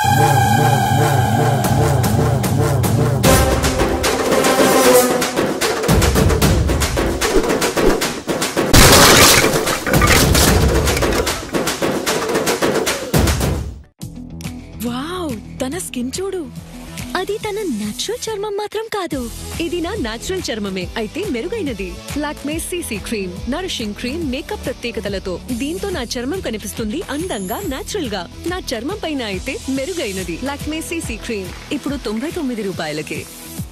wow తన skin చూడు అది తన నేచురల్ చర్మం మాత్రం కాదు ఇది నా నాచురల్ చర్మమే అయితే మెరుగైనది Lakme CC cream nourishing cream makeup ప్రత్యేకతలతో దీంతో నా చర్మం కనిపిస్తుంది అందంగా నాచురల్ గా నా చర్మం పైన అయితే మెరుగైనది లాక్మే సీసీ క్రీమ్ ఇప్పుడు తొంభై తొమ్మిది రూపాయలకే